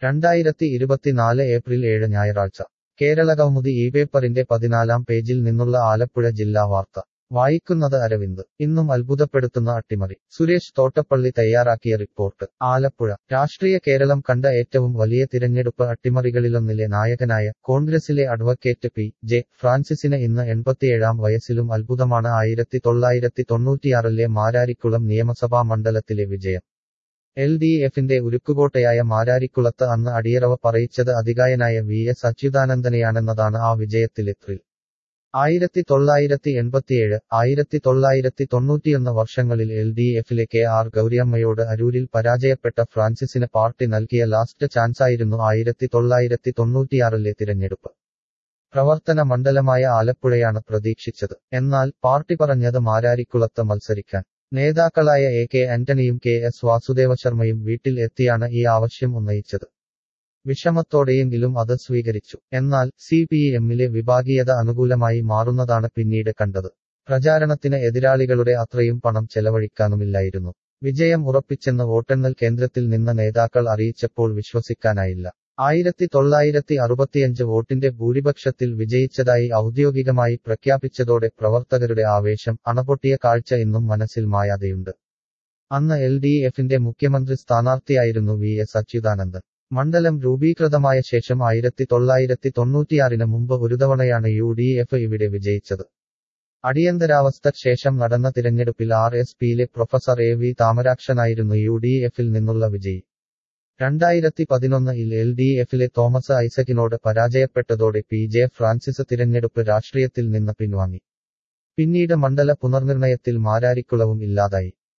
രണ്ടായിരത്തി ഇരുപത്തിനാല് ഏപ്രിൽ ഏഴ് ഞായറാഴ്ച കേരളകൗമുദി ഈ പേപ്പറിന്റെ പതിനാലാം പേജിൽ നിന്നുള്ള ആലപ്പുഴ ജില്ലാ വാർത്ത വായിക്കുന്നത് അരവിന്ദ് ഇന്നും അത്ഭുതപ്പെടുത്തുന്ന അട്ടിമറി സുരേഷ് തോട്ടപ്പള്ളി തയ്യാറാക്കിയ റിപ്പോർട്ട് ആലപ്പുഴ രാഷ്ട്രീയ കേരളം കണ്ട ഏറ്റവും വലിയ തിരഞ്ഞെടുപ്പ് അട്ടിമറികളിലൊന്നിലെ നായകനായ കോൺഗ്രസിലെ അഡ്വക്കേറ്റ് പി ജെ ഫ്രാൻസിസിന് ഇന്ന് എൺപത്തിയേഴാം വയസ്സിലും അത്ഭുതമാണ് ആയിരത്തി തൊള്ളായിരത്തി തൊണ്ണൂറ്റിയാറിലെ മാരാരിക്കുളം നിയമസഭാ മണ്ഡലത്തിലെ വിജയം എൽ ഡി എഫിന്റെ ഉരുക്കുകോട്ടയായ മാരാരിക്കുളത്ത് അന്ന് അടിയറവ പറയിച്ചത് അതികായനായ വി എസ് അച്യുതാനന്ദനെയാണെന്നതാണ് ആ വിജയത്തിലെ ത്രിൽ ആയിരത്തി തൊള്ളായിരത്തി എൺപത്തിയേഴ് ആയിരത്തി തൊള്ളായിരത്തി തൊണ്ണൂറ്റിയൊന്ന് വർഷങ്ങളിൽ എൽ ഡി എഫിലെ കെ ആർ ഗൗരിയമ്മയോട് അരൂരിൽ പരാജയപ്പെട്ട ഫ്രാൻസിസിന് പാർട്ടി നൽകിയ ലാസ്റ്റ് ചാൻസായിരുന്നു ആയിരത്തി തൊള്ളായിരത്തി തൊണ്ണൂറ്റിയാറിലെ തിരഞ്ഞെടുപ്പ് പ്രവർത്തന മണ്ഡലമായ ആലപ്പുഴയാണ് പ്രതീക്ഷിച്ചത് എന്നാൽ പാർട്ടി പറഞ്ഞത് മാരാരിക്കുളത്ത് മത്സരിക്കാൻ നേതാക്കളായ എ കെ ആന്റണിയും കെ എസ് വാസുദേവ ശർമ്മയും വീട്ടിൽ എത്തിയാണ് ഈ ആവശ്യം ഉന്നയിച്ചത് വിഷമത്തോടെയെങ്കിലും അത് സ്വീകരിച്ചു എന്നാൽ സി പി എമ്മിലെ വിഭാഗീയത അനുകൂലമായി മാറുന്നതാണ് പിന്നീട് കണ്ടത് പ്രചാരണത്തിന് എതിരാളികളുടെ അത്രയും പണം ചെലവഴിക്കാനുമില്ലായിരുന്നു വിജയം ഉറപ്പിച്ചെന്ന് വോട്ടെണ്ണൽ കേന്ദ്രത്തിൽ നിന്ന് നേതാക്കൾ അറിയിച്ചപ്പോൾ വിശ്വസിക്കാനായില്ല ആയിരത്തി തൊള്ളായിരത്തി അറുപത്തിയഞ്ച് വോട്ടിന്റെ ഭൂരിപക്ഷത്തിൽ വിജയിച്ചതായി ഔദ്യോഗികമായി പ്രഖ്യാപിച്ചതോടെ പ്രവർത്തകരുടെ ആവേശം അണപൊട്ടിയ കാഴ്ച ഇന്നും മനസ്സിൽ മായാതെയുണ്ട് അന്ന് എൽ ഡി എഫിന്റെ മുഖ്യമന്ത്രി സ്ഥാനാർത്ഥിയായിരുന്നു വി എസ് അച്യുതാനന്ദൻ മണ്ഡലം രൂപീകൃതമായ ശേഷം ആയിരത്തി തൊള്ളായിരത്തി തൊണ്ണൂറ്റിയാറിന് മുമ്പ് ഒരു തവണയാണ് യു ഡി എഫ് ഇവിടെ വിജയിച്ചത് അടിയന്തരാവസ്ഥ ശേഷം നടന്ന തിരഞ്ഞെടുപ്പിൽ ആർ എസ് പിയിലെ പ്രൊഫസർ എ വി താമരാക്ഷനായിരുന്നു യു ഡി എഫിൽ നിന്നുള്ള വിജയി രണ്ടായിരത്തി പതിനൊന്നിൽ എൽ ഡി എഫിലെ തോമസ് ഐസക്കിനോട് പരാജയപ്പെട്ടതോടെ പി ജെ ഫ്രാൻസിസ് തിരഞ്ഞെടുപ്പ് രാഷ്ട്രീയത്തിൽ നിന്ന് പിൻവാങ്ങി പിന്നീട് മണ്ഡല പുനർനിർണയത്തിൽ മാരാരിക്കുളവും ഇല്ലാതായി